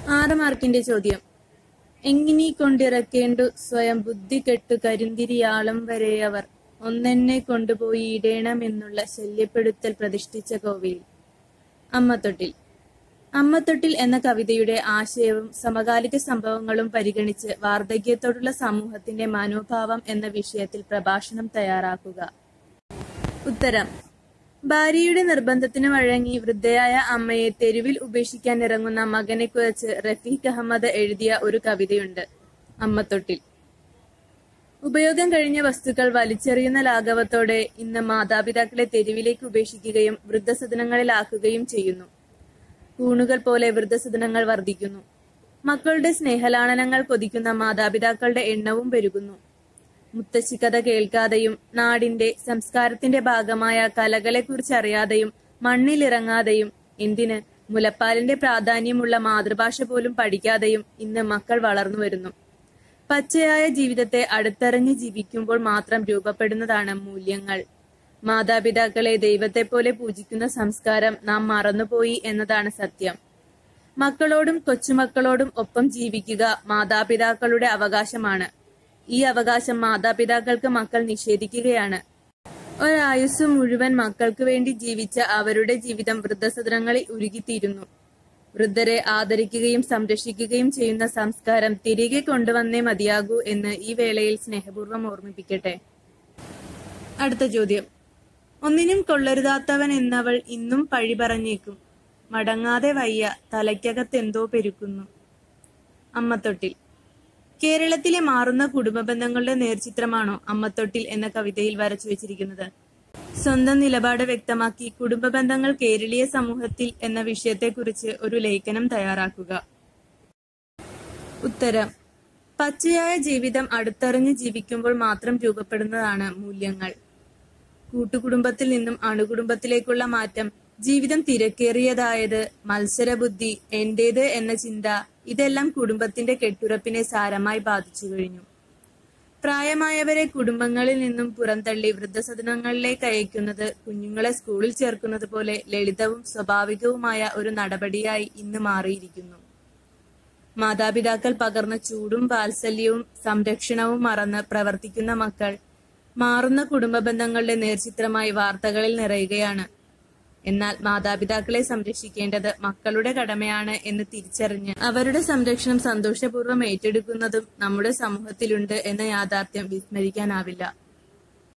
ആറ് മാർക്കിന്റെ ചോദ്യം എങ്ങിനി കൊണ്ടിറക്കേണ്ടു സ്വയം ബുദ്ധി കെട്ടു കരിന്തിരിയാളം വരെയവർ ഒന്നെന്നെ കൊണ്ടുപോയി ഇടേണമെന്നുള്ള ശല്യപ്പെടുത്തൽ പ്രതിഷ്ഠിച്ച കോവിൽ അമ്മത്തൊട്ടിൽ അമ്മത്തൊട്ടിൽ എന്ന കവിതയുടെ ആശയവും സമകാലിക സംഭവങ്ങളും പരിഗണിച്ച് വാർദ്ധക്യത്തോടുള്ള സമൂഹത്തിന്റെ മനോഭാവം എന്ന വിഷയത്തിൽ പ്രഭാഷണം തയ്യാറാക്കുക ഉത്തരം ഭാര്യയുടെ നിർബന്ധത്തിന് വഴങ്ങി വൃദ്ധയായ അമ്മയെ തെരുവിൽ ഉപേക്ഷിക്കാൻ ഇറങ്ങുന്ന മകനെ കുറിച്ച് റഫീഖ് അഹമ്മദ് എഴുതിയ ഒരു കവിതയുണ്ട് അമ്മത്തൊട്ടിൽ ഉപയോഗം കഴിഞ്ഞ വസ്തുക്കൾ വലിച്ചെറിയുന്ന ലാഘവത്തോടെ ഇന്ന് മാതാപിതാക്കളെ തെരുവിലേക്ക് ഉപേക്ഷിക്കുകയും വൃദ്ധസദനങ്ങളിലാക്കുകയും ചെയ്യുന്നു കൂണുകൾ പോലെ വൃദ്ധസദനങ്ങൾ വർദ്ധിക്കുന്നു മക്കളുടെ സ്നേഹലാളനങ്ങൾ കൊതിക്കുന്ന മാതാപിതാക്കളുടെ എണ്ണവും പെരുകുന്നു മുത്തശ്ശി കഥ കേൾക്കാതെയും നാടിന്റെ സംസ്കാരത്തിന്റെ ഭാഗമായ കലകളെക്കുറിച്ച് അറിയാതെയും മണ്ണിലിറങ്ങാതെയും എന്തിന് മുലപ്പാലിന്റെ പ്രാധാന്യമുള്ള മാതൃഭാഷ പോലും പഠിക്കാതെയും ഇന്ന് മക്കൾ വളർന്നു വരുന്നു പച്ചയായ ജീവിതത്തെ അടുത്തറിഞ്ഞ് ജീവിക്കുമ്പോൾ മാത്രം രൂപപ്പെടുന്നതാണ് മൂല്യങ്ങൾ മാതാപിതാക്കളെ ദൈവത്തെ പോലെ പൂജിക്കുന്ന സംസ്കാരം നാം മറന്നുപോയി എന്നതാണ് സത്യം മക്കളോടും കൊച്ചുമക്കളോടും ഒപ്പം ജീവിക്കുക മാതാപിതാക്കളുടെ അവകാശമാണ് ഈ അവകാശം മാതാപിതാക്കൾക്ക് മക്കൾ നിഷേധിക്കുകയാണ് ഒരായുസ് മുഴുവൻ മക്കൾക്ക് വേണ്ടി ജീവിച്ച അവരുടെ ജീവിതം വൃദ്ധസദനങ്ങളിൽ ഉരുകിത്തീരുന്നു വൃദ്ധരെ ആദരിക്കുകയും സംരക്ഷിക്കുകയും ചെയ്യുന്ന സംസ്കാരം തിരികെ കൊണ്ടുവന്നേ മതിയാകൂ എന്ന് ഈ വേളയിൽ സ്നേഹപൂർവ്വം ഓർമ്മിപ്പിക്കട്ടെ അടുത്ത ചോദ്യം ഒന്നിനും കൊള്ളരുതാത്തവൻ എന്നവൾ ഇന്നും പഴി പറഞ്ഞേക്കും മടങ്ങാതെ വയ്യ തലയ്ക്കകത്തെന്തോ പെരുക്കുന്നു അമ്മത്തൊട്ടിൽ കേരളത്തിലെ മാറുന്ന കുടുംബ ബന്ധങ്ങളുടെ നേർചിത്രമാണോ അമ്മത്തൊട്ടിൽ എന്ന കവിതയിൽ വരച്ചു വെച്ചിരിക്കുന്നത് സ്വന്തം നിലപാട് വ്യക്തമാക്കി കുടുംബ ബന്ധങ്ങൾ കേരളീയ സമൂഹത്തിൽ എന്ന വിഷയത്തെക്കുറിച്ച് ഒരു ലേഖനം തയ്യാറാക്കുക ഉത്തരം പച്ചയായ ജീവിതം അടുത്തറിഞ്ഞ് ജീവിക്കുമ്പോൾ മാത്രം രൂപപ്പെടുന്നതാണ് മൂല്യങ്ങൾ കൂട്ടുകുടുംബത്തിൽ നിന്നും അണുകുടുംബത്തിലേക്കുള്ള മാറ്റം ജീവിതം തിരക്കേറിയതായത് മത്സരബുദ്ധി എന്റേത് എന്ന ചിന്ത ഇതെല്ലാം കുടുംബത്തിന്റെ കെട്ടുറപ്പിനെ സാരമായി ബാധിച്ചു കഴിഞ്ഞു പ്രായമായവരെ കുടുംബങ്ങളിൽ നിന്നും പുറന്തള്ളി വൃദ്ധസദനങ്ങളിലേക്ക് അയക്കുന്നത് കുഞ്ഞുങ്ങളെ സ്കൂളിൽ ചേർക്കുന്നത് പോലെ ലളിതവും സ്വാഭാവികവുമായ ഒരു നടപടിയായി ഇന്ന് മാറിയിരിക്കുന്നു മാതാപിതാക്കൾ പകർന്ന ചൂടും വാത്സല്യവും സംരക്ഷണവും മറന്ന് പ്രവർത്തിക്കുന്ന മക്കൾ മാറുന്ന കുടുംബ ബന്ധങ്ങളുടെ നേർചിത്രമായി വാർത്തകളിൽ നിറയുകയാണ് എന്നാൽ മാതാപിതാക്കളെ സംരക്ഷിക്കേണ്ടത് മക്കളുടെ കടമയാണ് എന്ന് തിരിച്ചറിഞ്ഞ് അവരുടെ സംരക്ഷണം സന്തോഷപൂർവ്വം ഏറ്റെടുക്കുന്നതും നമ്മുടെ സമൂഹത്തിലുണ്ട് എന്ന യാഥാർത്ഥ്യം വിസ്മരിക്കാനാവില്ല